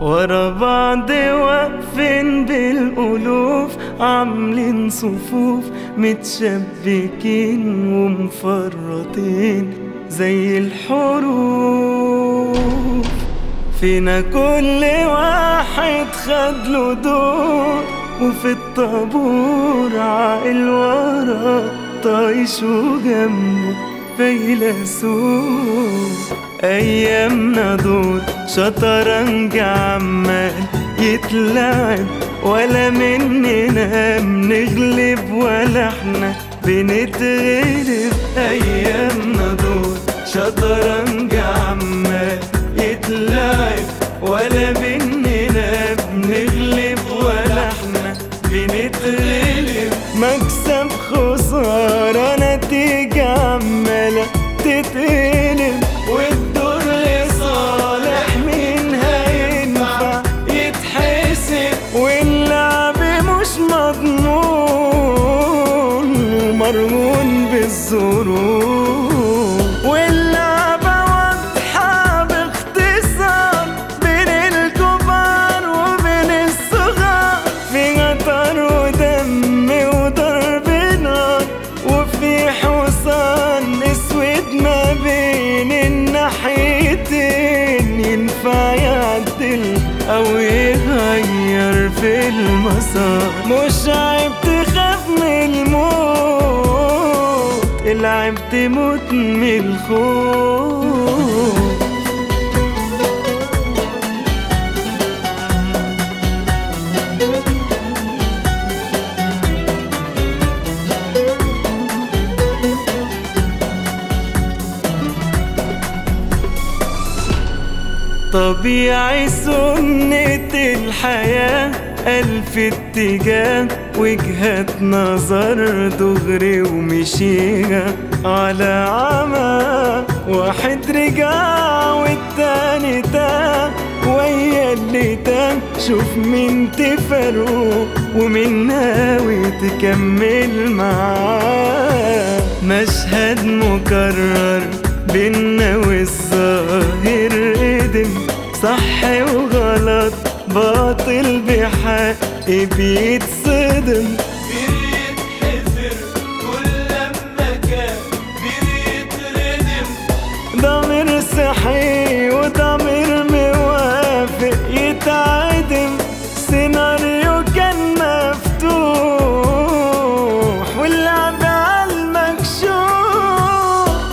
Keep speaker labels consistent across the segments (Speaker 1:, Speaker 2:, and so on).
Speaker 1: ورا بعض واقفين بالألوف عاملين صفوف متشبكين ومفرطين زي الحروف فينا كل واحد خد له دور وفي الطابور عاقل ورا طايش وجنبه فيلسوف ايامنا دور شطرنج عمال يتلعب ولا مننا بنغلب ولا احنا بنتغلب ايامنا دور شطرنج عمال يتلعب ولا مننا بنغلب ولا احنا بنتغلب مكسب خسارة نتيجة عمالة تتقلب والدور لصالح مين هينفع يتحسب واللعب مش مضمون ومرهون بالظروف واللعبة واضحة باختصار بين الكبار وبين الصغار في غدر ودم وضرب نار وفي حصان اسود ما بين الناحيتين ينفع يعدل او يغير في المسار مش عيب تخاف من الموت العيب تموت من الخوف طبيعي سنة الحياة ألف اتجاه وجهة نظر دغري ومشيها على عمى واحد رجع والتاني تاه ويا اللي تاه شوف مين تفرقه ومين ناوي تكمل معاه مشهد مكرر بينا والظاهر قدم صح وغلط باطل بحق بيتصدم بيتحفر كل لما كان بيتردم ضمير صحي وضمير موافق يتعدم سيناريو كان مفتوح واللعب على المكشوف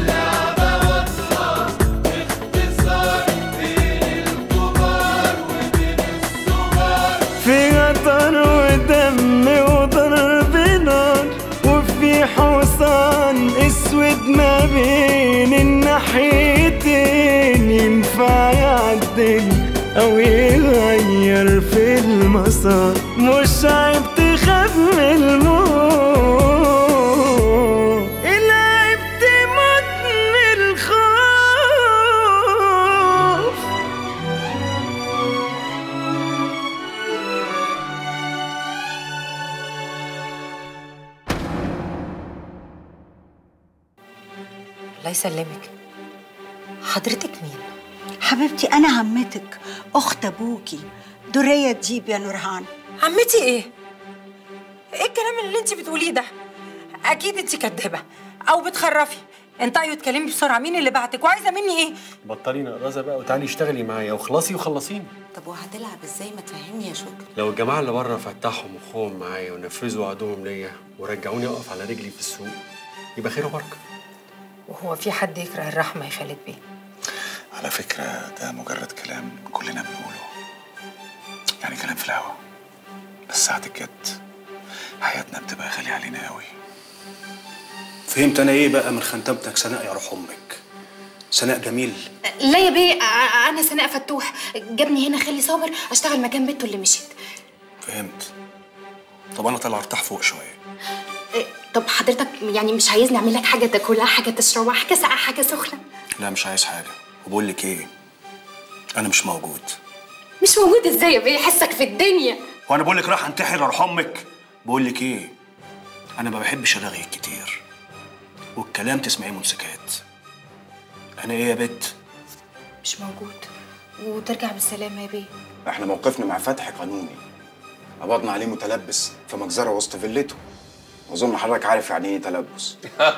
Speaker 1: في غطر ودم وضرب نار وفي حصان اسود ما بين الناحيتين ينفع يعدل او يغير في المسار مش عيب تخاف من الموت العيب تموت من الخوف
Speaker 2: الله يسلمك حضرتك مين؟
Speaker 3: حبيبتي أنا عمتك أخت أبوكي درية ديب يا نورهان
Speaker 2: عمتي ايه؟ ايه الكلام اللي انت بتقوليه ده؟ اكيد انت كدابه او بتخرفي انطقي واتكلمي بسرعه مين اللي بعتك وعايزه مني ايه؟
Speaker 4: بطلي نقرزه بقى وتعالي اشتغلي معايا وخلصي وخلصيني
Speaker 5: طب وهتلعب ازاي ما تفهمني يا شكري
Speaker 4: لو الجماعه اللي بره فتحوا مخهم معايا ونفذوا وعدهم ليا ورجعوني اقف على رجلي في السوق يبقى خير وبركه
Speaker 2: وهو في حد يكره الرحمه يا خالد بيه
Speaker 6: على فكرة ده مجرد كلام كلنا بنقوله يعني كلام في الهوا بس ساعة الجد حياتنا بتبقى غالية علينا قوي
Speaker 7: فهمت انا ايه بقى من خنتمتك سناء يا روح امك سناء جميل
Speaker 8: لا يا بيه ع- انا سناء فتوح جابني هنا خلي صابر اشتغل مكان بنته اللي مشيت
Speaker 6: فهمت طب انا طالع ارتاح فوق شوية
Speaker 8: إيه، طب حضرتك يعني مش عايزني اعمل لك حاجه تاكلها حاجه تشربها حاجه ساقعه حاجه سخنه
Speaker 6: لا مش عايز حاجة وبقول لك ايه انا مش موجود
Speaker 8: مش موجود ازاي يا بيه حسك في الدنيا
Speaker 6: وانا بقول لك راح انتحر يا روح امك بقول لك ايه انا ما بحبش الرغي كتير والكلام تسمعيه منسكات انا ايه يا بت
Speaker 8: مش موجود
Speaker 2: وترجع بالسلامه يا بيه
Speaker 9: احنا موقفنا مع فتحي قانوني قبضنا عليه متلبس في مجزرة وسط فيلته واظن حضرتك عارف يعني ايه تلبس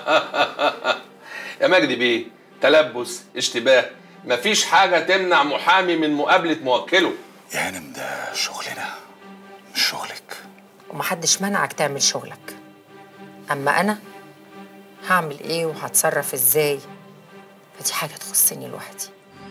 Speaker 10: يا مجدي بيه تلبس اشتباه مفيش حاجة تمنع محامي من مقابلة موكله
Speaker 6: يا هانم ده شغلنا مش شغلك
Speaker 2: ومحدش منعك تعمل شغلك اما انا هعمل ايه وهتصرف ازاي فدي حاجه تخصني لوحدي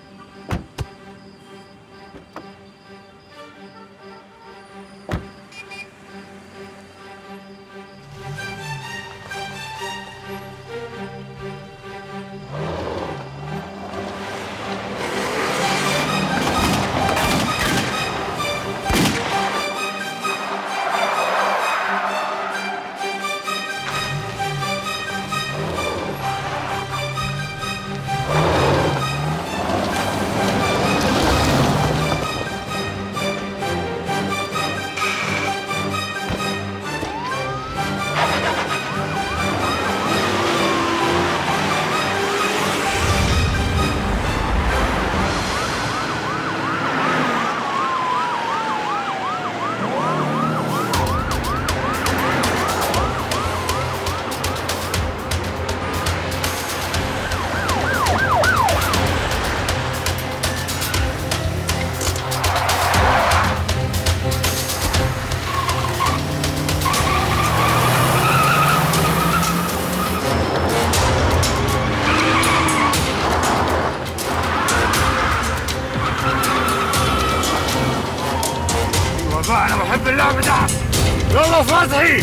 Speaker 1: والله انا بحب اللعب ده يلا فتحي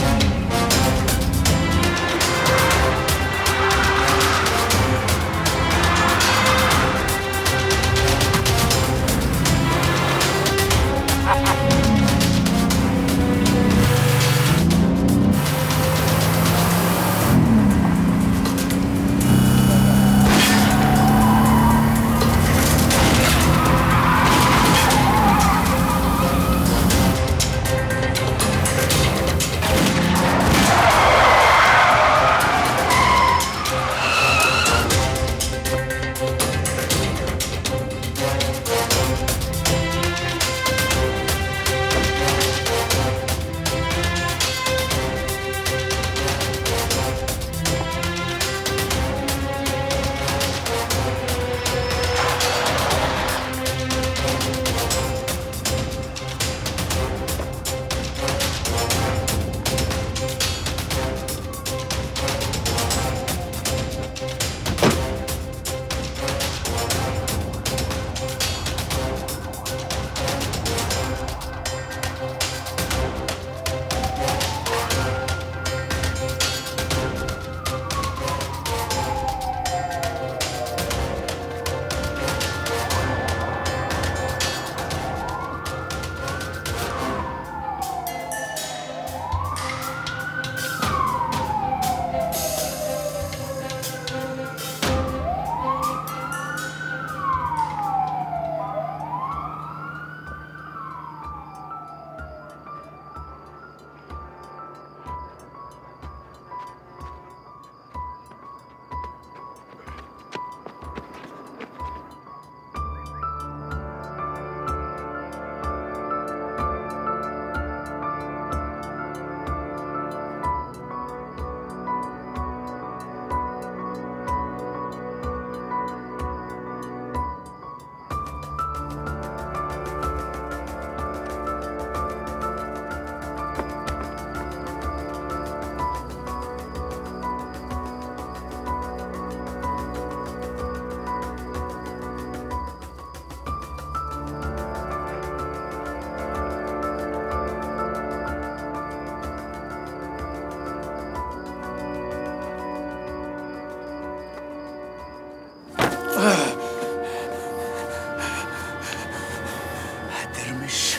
Speaker 11: هترمش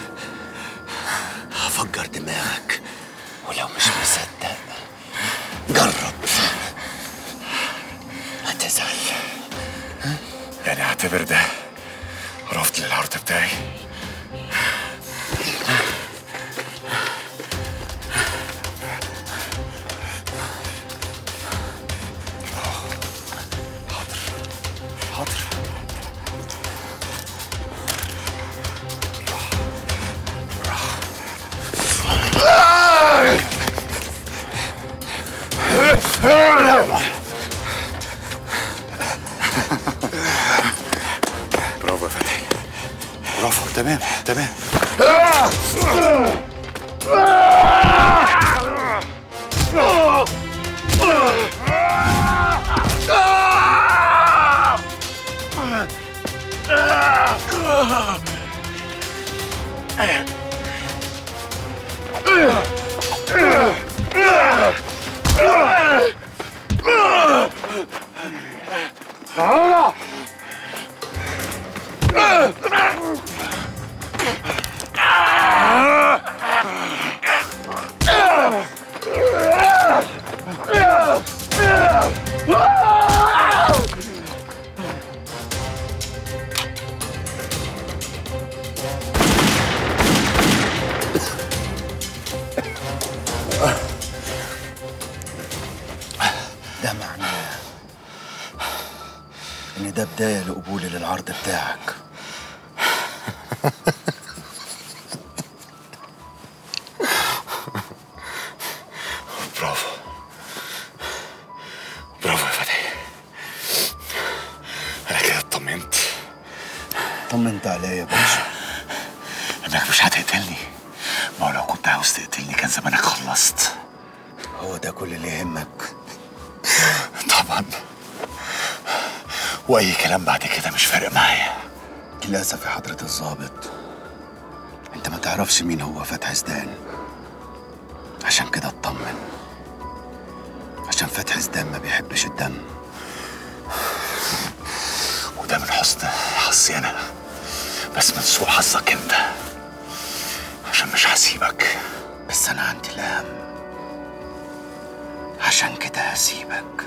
Speaker 11: هفجر دماغك ولو مش مصدق جرب هتزعل
Speaker 6: يعني اعتبر ده رفض للعرض بتاعي حاضر حاضر تمام تمام
Speaker 11: ده معناه ان ده بدايه لقبولي للعرض بتاعك
Speaker 6: برافو برافو يا فتحي انا كده اطمنت
Speaker 11: طمنت عليا يا باشا
Speaker 6: انك مش هتقتلني ما هو لو كنت عاوز تقتلني كان زمانك خلصت
Speaker 11: هو ده كل اللي يهمك
Speaker 6: طبعا واي كلام بعد كده مش فارق معايا
Speaker 11: للاسف يا حضره الضابط انت ما تعرفش مين هو فتحي زدان عشان كده اطمن عشان فتحي زدان ما بيحبش الدم
Speaker 6: وده من حسن حظي انا بس من سوء حظك انت عشان مش هسيبك
Speaker 11: بس انا عندي الاهم عشان كده هسيبك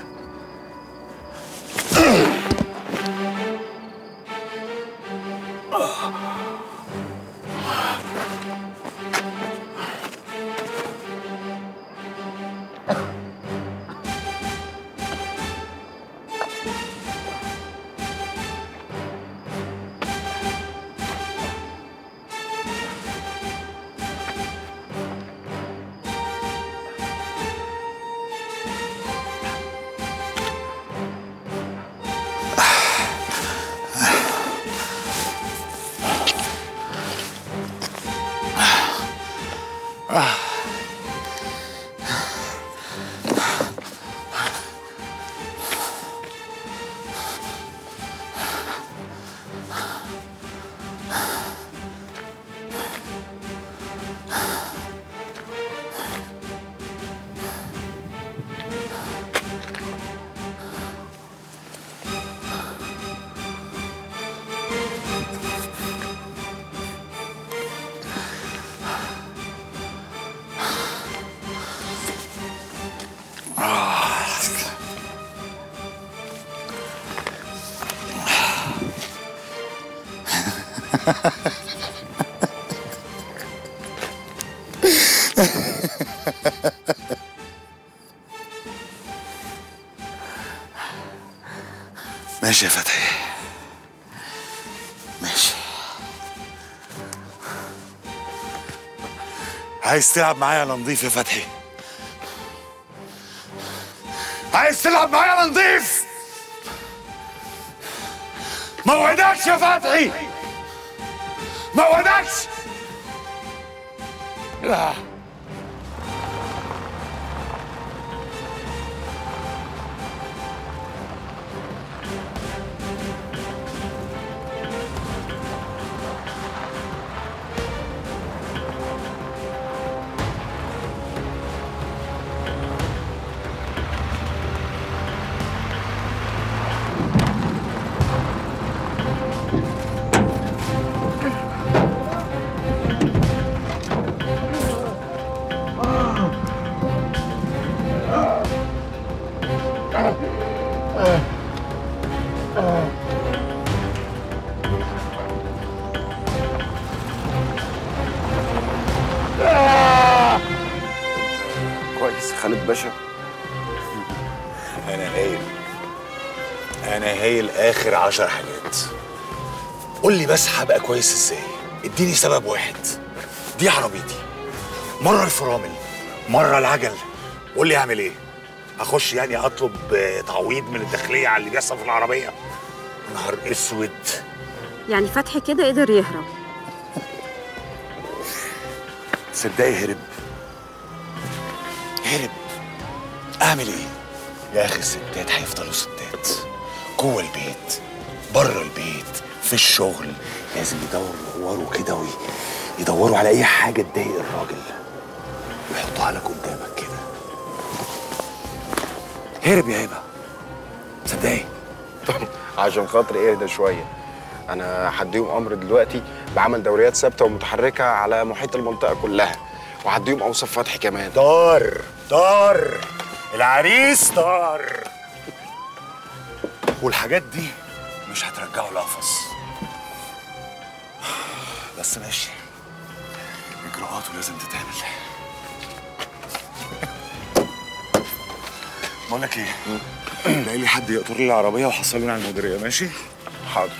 Speaker 6: ماشي يا فتحي ماشي عايز تلعب معايا يا نضيف يا فتحي عايز تلعب معايا يا نضيف ما وعدكش يا فتحي ما وعدكش لا
Speaker 9: كويس خالد باشا
Speaker 6: انا هايل انا هايل اخر عشر حاجات قول لي بس هبقى كويس ازاي اديني سبب واحد دي عربيتي مره الفرامل مره العجل قول لي اعمل ايه اخش يعني اطلب آه، تعويض من الداخليه على اللي بيحصل في العربيه نهار اسود
Speaker 12: يعني فتحي كده قدر يهرب
Speaker 6: صدقي هرب هرب اعمل ايه يا اخي الستات هيفضلوا ستات جوه البيت بره البيت في الشغل لازم يدوروا يدوروا كده وي- يدوروا على اي حاجه تضايق الراجل ويحطوها لك قدامك كده هرب يا هبه صدقي
Speaker 9: عشان خاطري اهدى شويه انا هديهم امر دلوقتي بعمل دوريات ثابته ومتحركه على محيط المنطقه كلها وهديهم اوصاف فتحي كمان
Speaker 6: دار دار العريس دار والحاجات دي مش هترجعه القفص بس ماشي اجراءاته لازم تتعمل بقول لك ايه لاقي لي حد يقطر لي العربيه وحصلوني على المديريه ماشي
Speaker 9: حاضر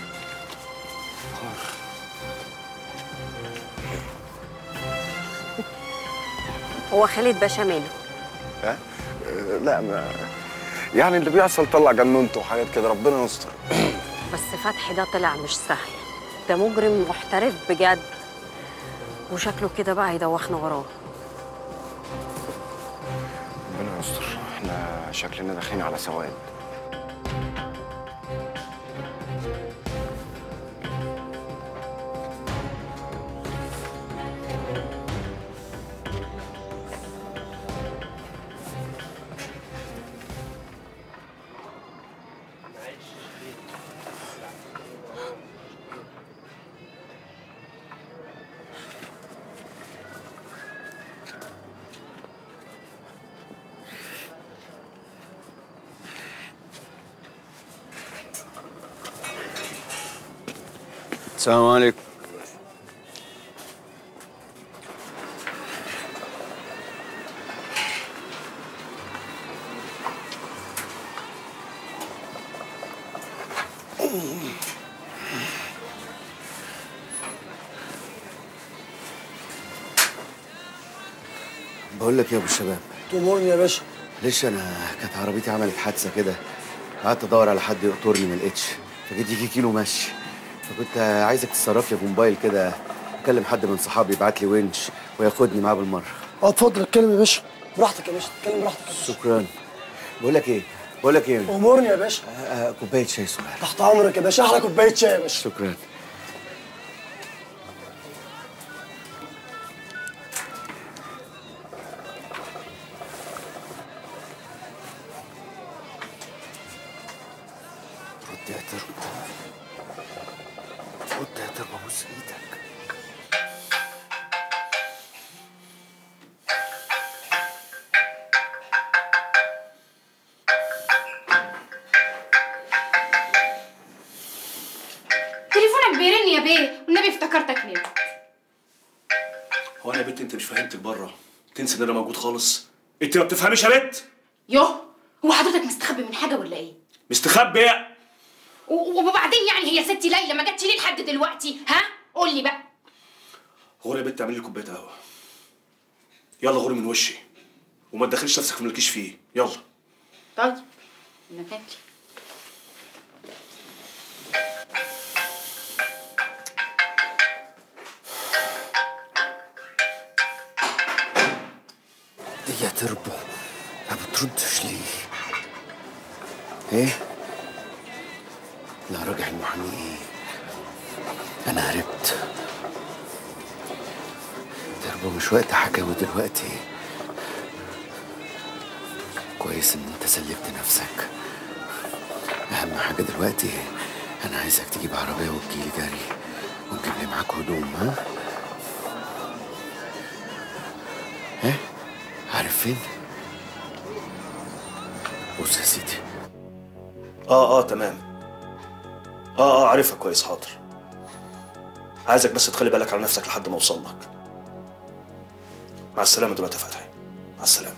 Speaker 12: هو خالد باشا ماله
Speaker 9: ها آه، لا ما يعني اللي بيحصل طلع جنونته وحاجات كده ربنا يستر
Speaker 12: بس فتحي ده طلع مش سهل ده مجرم محترف بجد وشكله كده بقى هيدوخنا وراه
Speaker 9: ربنا يستر احنا شكلنا داخلين على سواد
Speaker 11: السلام عليكم بقول لك يا ابو الشباب
Speaker 13: تأمرني يا باشا
Speaker 11: ليش انا كانت عربيتي عملت حادثه كده قعدت ادور على حد يقطرني ما لقيتش فجيت يجي كيلو مشي فكنت عايزك تتصرف لي بموبايل كده اكلم حد من صحابي يبعت لي winch وياخدني معاه بالمره
Speaker 13: اه اتفضل اتكلم يا باشا براحتك يا باشا اتكلم براحتك يا باشا
Speaker 11: شكرا بقول لك ايه بقول لك ايه
Speaker 13: أمرني يا باشا
Speaker 11: آه، آه، كوبايه شاي صغيره
Speaker 13: تحت أمرك يا باشا أحلى كوباية شاي يا باشا
Speaker 11: شكرا رد يا تربو رد يا تربو بوس ايدك
Speaker 8: تليفونك بيرن يا بيه والنبي افتكرتك نمت
Speaker 7: هو انا يا بنت انت مش فهمتك بره تنسى ان انا موجود خالص انت ما بتفهميش يا بنت
Speaker 8: يوه هو حضرتك مستخبي من حاجه ولا ايه
Speaker 7: مستخبي
Speaker 8: و- وبعدين يعني هي ستي ليلى ما جاتش ليه لحد دلوقتي ها قول لي بقى
Speaker 7: غوري يا بنت اعملي لي كوبايه قهوه يلا غوري من وشي وما تدخليش نفسك في مالكيش فيه يلا
Speaker 8: طيب انا فاكر
Speaker 11: دي يا تربو ما بتردش ليه ايه لا راجع المحامي ايه انا هربت تربو مش وقت حكاوي دلوقتي كويس ان انت سلبت نفسك اهم حاجه دلوقتي انا عايزك تجيب عربيه وتجيلي جري وتجيب لي معاك هدوم ها ايه عارف فين بص يا سيدي
Speaker 7: اه اه تمام اه اه عارفها كويس حاضر عايزك بس تخلي بالك على نفسك لحد ما اوصل لك مع السلامه دلوقتي يا فتحي مع السلامه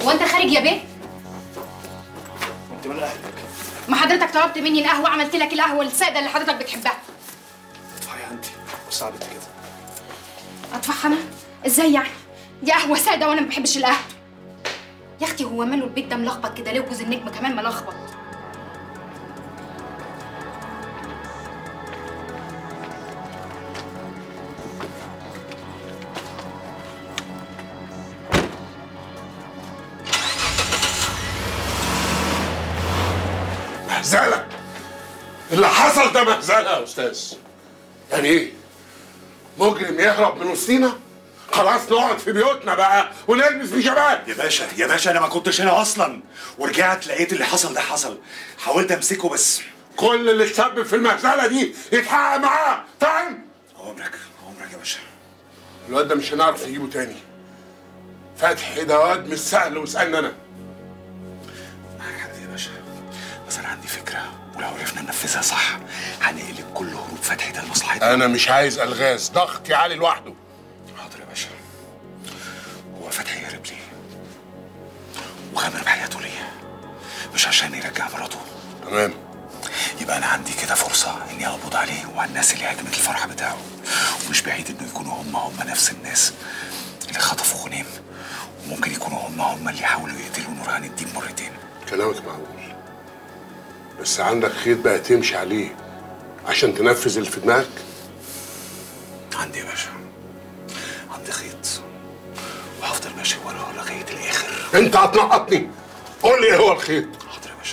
Speaker 8: هو انت خارج يا بيه
Speaker 7: انت من اهلك
Speaker 8: ما حضرتك طلبت مني القهوه عملت لك القهوه الساده اللي حضرتك بتحبها
Speaker 7: ادفعي انت وصعبت كده
Speaker 8: ادفعها انا ازاي يعني دي قهوه ساده وانا ما بحبش القهوه يا اختي هو ماله البيت ده ملخبط كده ليه وجوز النجم كمان ملخبط
Speaker 1: مهزله اللي حصل ده مهزله يا استاذ يعني ايه مجرم يهرب من وسطينا خلاص نقعد في بيوتنا بقى ونلبس بيجامات
Speaker 6: يا باشا يا باشا انا ما كنتش هنا اصلا ورجعت لقيت اللي حصل ده حصل حاولت امسكه بس
Speaker 1: كل اللي تسبب في المهزله دي يتحقق معاه فاهم
Speaker 6: عمرك عمرك يا باشا
Speaker 1: الواد ده مش هنعرف نجيبه تاني فتحي ده واد مش سهل واسالني انا
Speaker 6: معاك حق يا باشا بس انا عندي فكره ولو عرفنا ننفذها صح هنقلب كل هروب فتحي ده لمصلحتنا
Speaker 1: انا مش عايز الغاز ضغطي عالي لوحده
Speaker 6: حاضر يا باشا هو فتحي هرب ليه وغامر بحياته ليه مش عشان يرجع مراته
Speaker 1: تمام
Speaker 6: يبقى انا عندي كده فرصه اني اقبض عليه وعلى الناس اللي هاجمت الفرح بتاعه ومش بعيد انه يكونوا هم هم نفس الناس اللي خطفوا غنيم وممكن يكونوا هم هم اللي حاولوا يقتلوا نورهان الدين مرتين
Speaker 1: كلامك معقول بس عندك خيط بقى تمشي عليه عشان تنفذ اللي في دماغك
Speaker 6: عندي يا باشا عندي خيط وهفضل ماشي وراه لغايه الاخر
Speaker 1: انت هتنقطني قول لي ايه هو الخيط
Speaker 6: حاضر يا باشا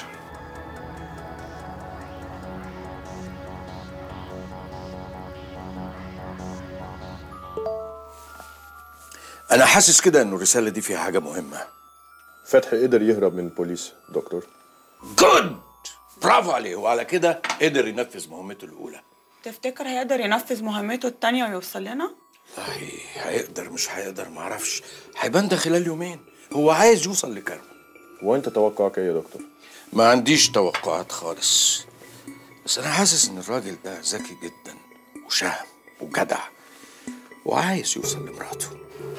Speaker 14: انا حاسس كده ان الرساله دي فيها حاجه مهمه
Speaker 15: فتحي قدر يهرب من البوليس دكتور
Speaker 14: جود برافو عليه وعلى كده قدر ينفذ مهمته الاولى
Speaker 16: تفتكر هيقدر ينفذ مهمته التانية ويوصل لنا؟
Speaker 14: والله هيقدر مش هيقدر معرفش هيبان ده خلال يومين هو عايز يوصل لكرم
Speaker 15: وانت توقعك ايه يا دكتور
Speaker 14: ما عنديش توقعات خالص بس انا حاسس ان الراجل ده ذكي جدا وشهم وجدع وعايز يوصل لمراته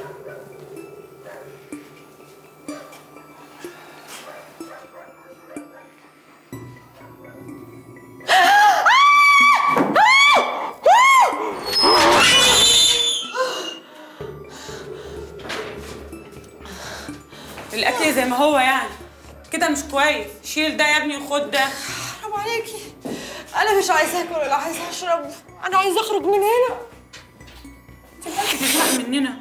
Speaker 16: الأكل زي ما هو يعني كده مش كويس شيل ده يا ابني وخد ده
Speaker 2: حرام عليكي انا مش عايزه اكل ولا عايزه اشرب انا عايزه اخرج من هنا
Speaker 16: انت بتزهق مننا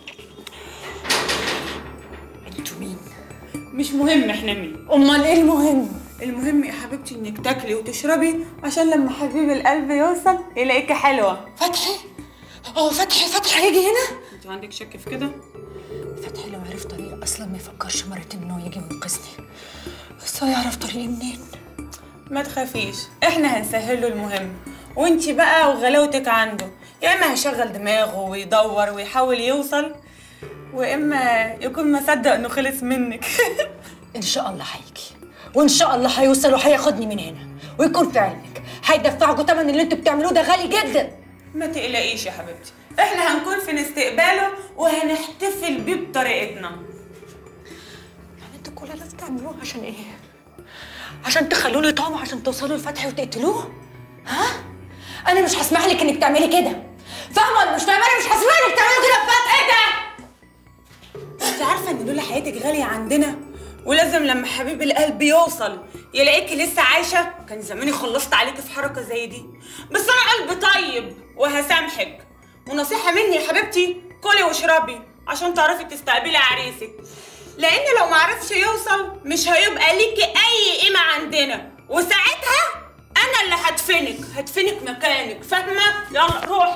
Speaker 2: انتوا مين
Speaker 16: مش مهم احنا مين
Speaker 2: امال ايه المهم
Speaker 16: المهم يا حبيبتي انك تاكلي وتشربي عشان لما حبيب القلب يوصل يلاقيكي حلوه
Speaker 2: فتحي هو فتحي فتحي هيجي هنا
Speaker 16: انت عندك شك في كده
Speaker 2: فتحي لو عرف طريق اصلا ما يفكرش مرتين انه يجي ينقذني بس هو يعرف طريقي منين
Speaker 16: ما تخافيش احنا هنسهل له المهم وانتي بقى وغلاوتك عنده يا اما هيشغل دماغه ويدور ويحاول يوصل واما يكون مصدق انه خلص منك
Speaker 2: ان شاء الله هيجي وان شاء الله هيوصل وهياخدني من هنا ويكون في علمك هيدفعكوا تمن اللي انتوا بتعملوه ده غالي جدا
Speaker 16: ما تقلقيش يا حبيبتي احنا هنكون في استقباله وهنحتفل بيه بطريقتنا
Speaker 2: يعني انتوا كل ده بتعملوه عشان ايه عشان تخلوني طعم عشان توصلوا لفتحي وتقتلوه ها انا مش هسمح لك انك تعملي كده فاهمه ولا مش فاهمه انا مش هسمح لك تعملي كده في فتحي ده
Speaker 16: انت عارفه ان لولا حياتك غاليه عندنا ولازم لما حبيب القلب يوصل يلاقيكي لسه عايشه كان زماني خلصت عليكي في حركه زي دي بس انا قلبي طيب وهسامحك ونصيحه مني يا حبيبتي كلي واشربي عشان تعرفي تستقبلي عريسك لان لو معرفش يوصل مش هيبقى ليكي اي قيمه عندنا وساعتها انا اللي هدفنك هدفنك مكانك فاهمه يلا روح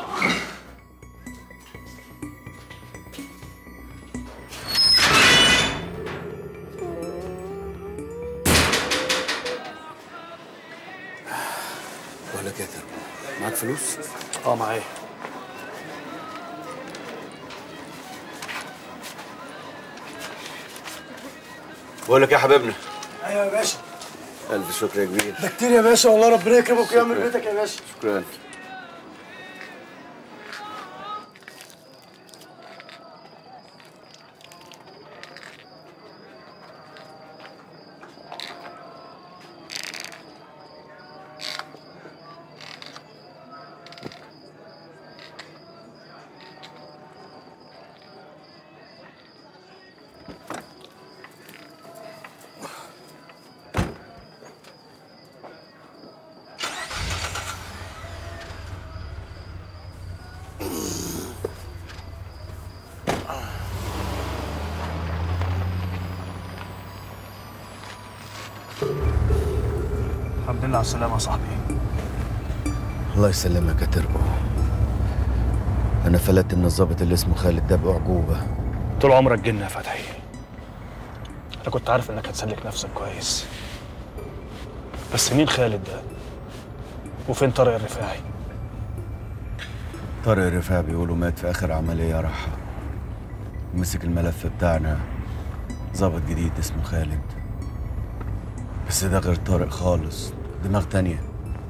Speaker 11: ولا كده معاك فلوس؟
Speaker 7: اه معايا
Speaker 11: بقول لك يا حبيبنا
Speaker 13: ايوه يا باشا
Speaker 11: الف شكر يا كبير
Speaker 13: ده كتير يا باشا والله ربنا يكرمك ويعمل بيتك يا باشا
Speaker 11: شكرا
Speaker 7: لله على السلامه يا صاحبي
Speaker 11: الله يسلمك يا تربو انا فلت من الظابط اللي اسمه خالد ده باعجوبه
Speaker 7: طول عمرك جن يا فتحي انا كنت عارف انك هتسلك نفسك كويس بس مين خالد ده وفين طارق الرفاعي
Speaker 11: طارق الرفاعي بيقولوا مات في اخر عمليه راحها مسك الملف بتاعنا ظابط جديد اسمه خالد بس ده غير طارق خالص دماغ تانية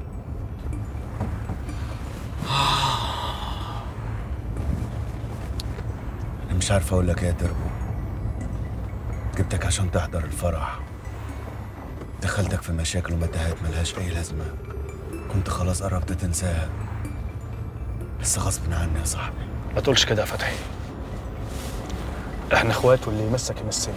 Speaker 11: انا مش عارف اقول لك ايه يا تربو جبتك عشان تحضر الفرح دخلتك في مشاكل ومتاهات ملهاش اي لازمه كنت خلاص قربت تنساها بس غصب عني يا صاحبي
Speaker 7: ما تقولش كده يا فتحي احنا اخوات واللي يمسك يمسني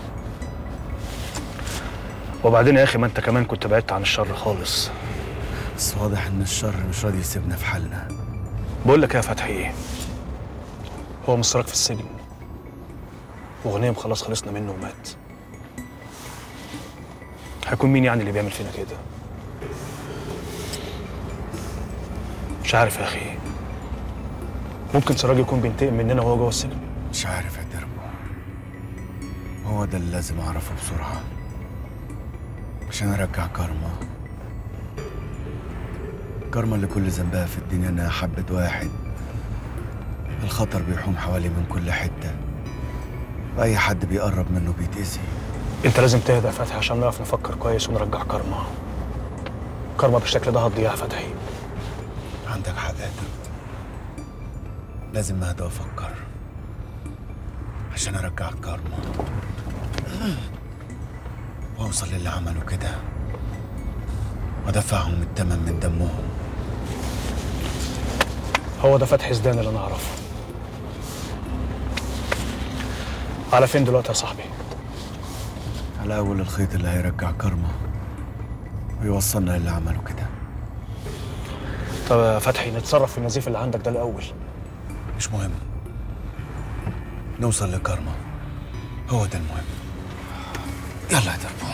Speaker 7: وبعدين يا اخي ما انت كمان كنت بعدت عن الشر خالص
Speaker 11: بس واضح ان الشر مش راضي يسيبنا في حالنا
Speaker 7: بقول لك إيه يا فتحي هو مصرك في السجن وغنيم خلاص خلصنا منه ومات هيكون مين يعني اللي بيعمل فينا كده مش عارف يا اخي ممكن سراج يكون بينتقم مننا وهو جوه السجن
Speaker 11: مش عارف يا تربو هو ده اللي لازم اعرفه بسرعه عشان ارجع كارما كارما اللي كل ذنبها في الدنيا انها حبت واحد الخطر بيحوم حوالي من كل حته واي حد بيقرب منه بيتأذي
Speaker 7: انت لازم تهدى يا فتحي عشان نعرف نفكر كويس ونرجع كارما كارما بالشكل ده هتضيع يا فتحي
Speaker 11: عندك حق يا تربو لازم اهدى وافكر عشان ارجع كارما واوصل للي عملوا كده وادفعهم الثمن من دمهم
Speaker 7: هو ده فتحي زدان اللي انا اعرفه على فين دلوقتي يا صاحبي
Speaker 11: على اول الخيط اللي هيرجع كارما ويوصلنا للي عملوا كده
Speaker 7: طب يا فتحي نتصرف في النزيف اللي عندك ده الاول
Speaker 11: مش مهم نوصل لكارما هو ده المهم يلا يا تربو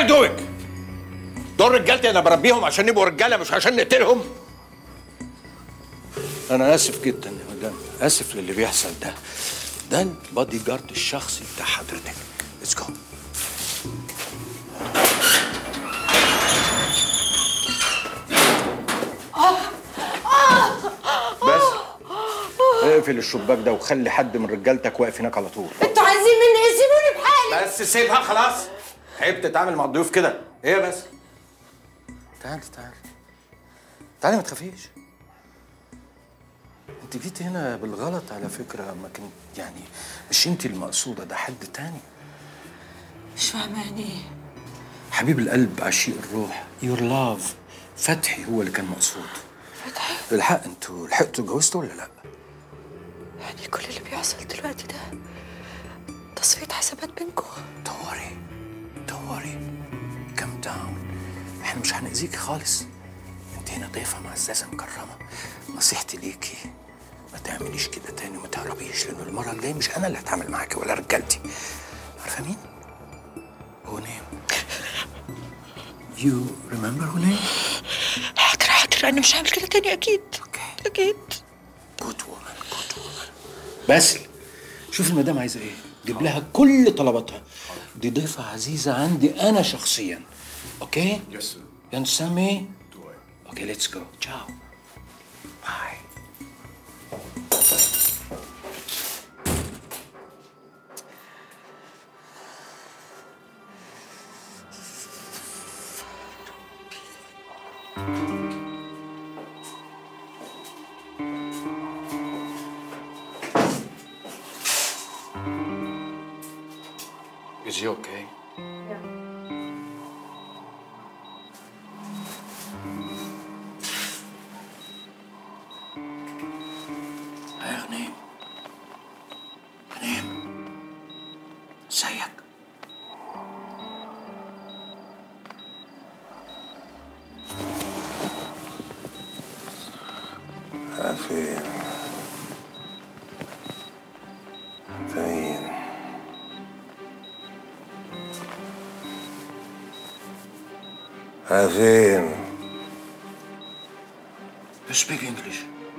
Speaker 14: are you doing دول رجالتي انا بربيهم عشان يبقوا رجاله مش عشان نقتلهم انا اسف جدا يا مدام اسف للي بيحصل ده ده البادي جارد الشخصي بتاع حضرتك ليتس جو بس اقفل الشباك ده وخلي حد من رجالتك واقف هناك على طول
Speaker 2: انتوا عايزين مني ايه سيبوني بحالي
Speaker 14: بس سيبها خلاص عيب تتعامل مع الضيوف كده ايه بس تعالي تعالي تعالي ما تخافيش انت جيت هنا بالغلط على فكره ما كنت يعني مش انت المقصوده ده حد تاني
Speaker 2: مش فاهمه يعني ايه
Speaker 14: حبيب القلب عشيق الروح يور لاف فتحي هو اللي كان مقصود
Speaker 2: فتحي
Speaker 14: الحق انتوا لحقتوا اتجوزتوا ولا لا؟
Speaker 2: يعني كل اللي بيحصل دلوقتي ده تصفية حسابات بينكم
Speaker 14: دوري دوري كم داون احنا مش هنأذيكي خالص انت هنا ضيفة معززة مكرمة نصيحتي ليكي ما تعمليش كده تاني وما تهربيش لان المرة الجاية مش انا اللي هتعامل معاكي ولا رجالتي عارفة مين؟ هونيم يو ريمبر هونيم؟
Speaker 2: حاضر حاضر انا مش هعمل كده تاني اكيد اكيد
Speaker 14: جود وومن جود وومن باسل شوف المدام عايزه ايه جيب لها كل طلباتها دي ضيفه عزيزه عندي انا شخصيا اوكي يس يو اندرستاند مي اوكي ليتس جو تشاو باي Is he okay? يا غنيم غنيم ازيك
Speaker 17: فين فين فين
Speaker 14: You speak English.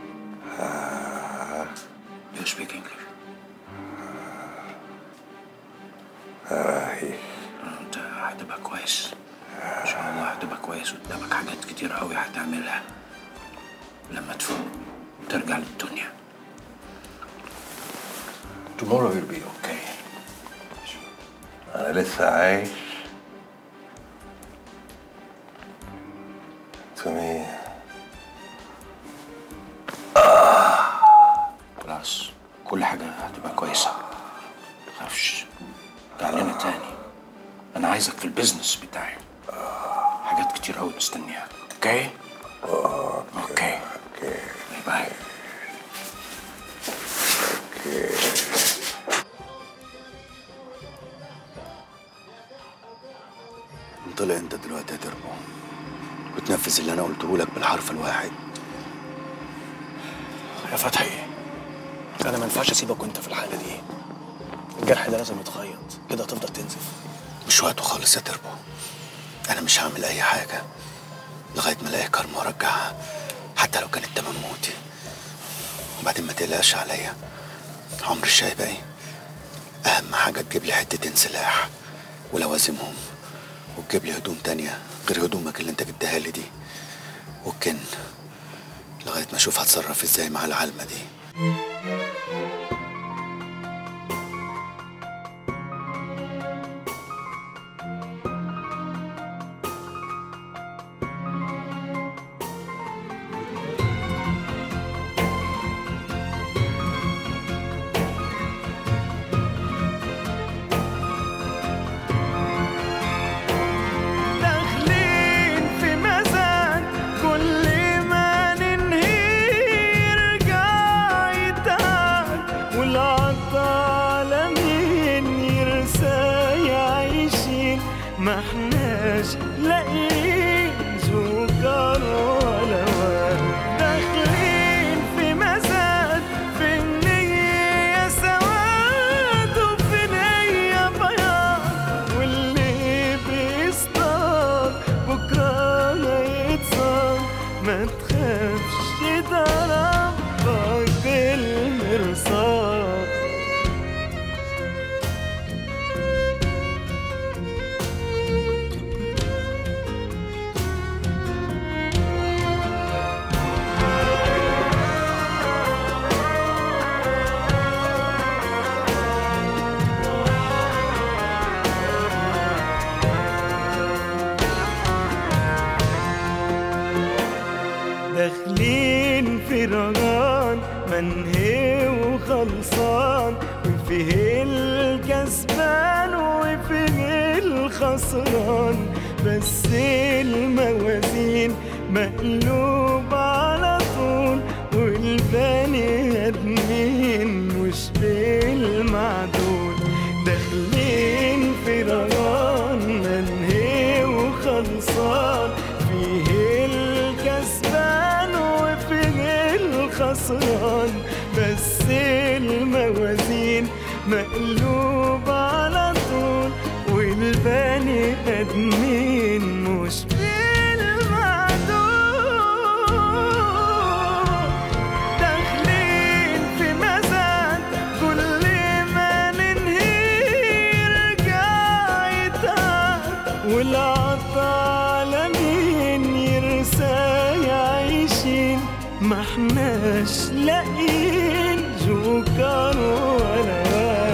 Speaker 14: You speak English.
Speaker 17: راهي
Speaker 14: انت هتبقى كويس ان شاء الله هتبقى كويس قدامك حاجات كتير قوي هتعملها لما تفوق ترجع للدنيا Tomorrow will be okay.
Speaker 17: انا لسه عايش تومي
Speaker 14: خلاص كل حاجة هتبقى كويسة متخافش تعالى تاني أنا عايزك في البيزنس بتاعي حاجات كتير أوي مستنياك أوكي؟ أوكي
Speaker 17: اوكي
Speaker 14: باي باي
Speaker 17: اوكي
Speaker 11: طلع انت دلوقتي يا تربو بتنفذ اللي انا قلته لك بالحرف الواحد
Speaker 7: يا فتحي انا ما ينفعش اسيبك وانت في الحاله دي الجرح ده لازم يتخيط كده هتفضل تنزف
Speaker 11: مش وقته خالص يا تربو انا مش هعمل اي حاجه لغايه ما الاقي كارما وارجعها حتى لو كانت تمام موتي وبعدين ما تقلقش عليا عمر الشاي باقي اهم حاجه تجيب لي حتتين سلاح ولوازمهم وتجيب لي هدوم تانية غير هدومك اللي انت جبتها لي دي والكن لغايه ما اشوف هتصرف ازاي مع العلمه دي
Speaker 18: داخلين في مزاد كل ما ننهي يرجع يتعب والعطالة مين يرسى يعيشين ما احناش لاقيين سكر ولا واد داخلين في مزاد في النية سواد وفي نية بياض واللي بيصطاد رهان منهي وخلصان وفيه الكسبان وفيه الخسران بس الموازين مقلوب على طول والبني ادمين مش بالمعدول داخلين في رهان منهي وخلصان فيه الكسبان وفيه الخسران بس الموازين مقلوب على طول والبني ادمين مش بالمعدول داخلين في مزاد كل ما ننهي يرجع يتعب والعطا لمين يرسى يعيشين ما احناش لاقيين جوكر ولا واحد